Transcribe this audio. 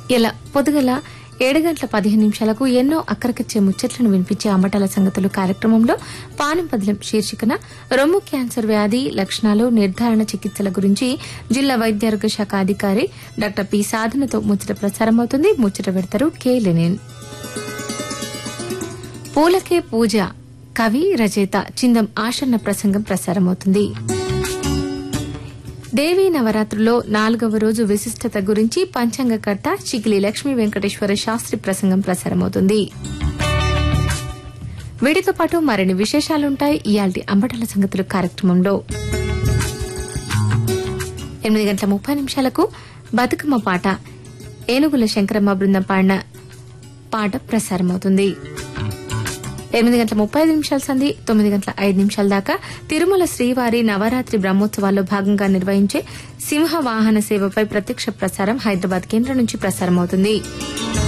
ఇలా పొద్దుగల ఏడు గంటల పదిహేను నిమిషాలకు ఎన్నో అక్కరకిచ్చే ముచ్చట్లను వినిపించే అంబటాల సంగతులు కార్యక్రమంలో పానం పదిలం శీర్షికన రొమ్ము క్యాన్సర్ వ్యాధి లక్షణాలు నిర్ధారణ చికిత్సల గురించి జిల్లా వైద్యారోగ్య శాఖ అధికారి డాక్టర్ పి సాధనతో ముచ్చట ప్రసారమవుతుంది ముచ్చట పెడతారు కె లెనిన్ పూలకే పూజ కవి రచయిత చిందం ఆషన్న ప్రసంగం ప్రసారమవుతుంది దేవీ నవరాత్రులో నాలుగవ రోజు విశిష్టత గురించి పంచాంగకర్త చిగిలి లక్ష్మీ వెంకటేశ్వర శాస్త్రి ప్రసంగం ప్రసారమవుతుంది వీటితో పాటు మరిన్ని విశేషాలుంటాయి ఇయాల్టి అంబటల సంగతులు కార్యక్రమంలో ఎనిమిది గంటల ముప్పై నిమిషాలకు బతుకమ్మ పాట ఏనుగుల శంకరమ్మ బృందం పాడిన పాట ప్రసారమవుతుంది ఎనిమిది గంటల ముప్పై ఐదు నిమిషాల సంధి తొమ్మిది గంటల ఐదు నిమిషాల దాకా తిరుమల శ్రీవారి నవరాత్రి బ్రహ్మోత్సవాల్లో భాగంగా నిర్వహించే సింహ వాహన సేవపై ప్రత్యక్ష ప్రసారం హైదరాబాద్ కేంద్రం నుంచి ప్రసారమవుతుంది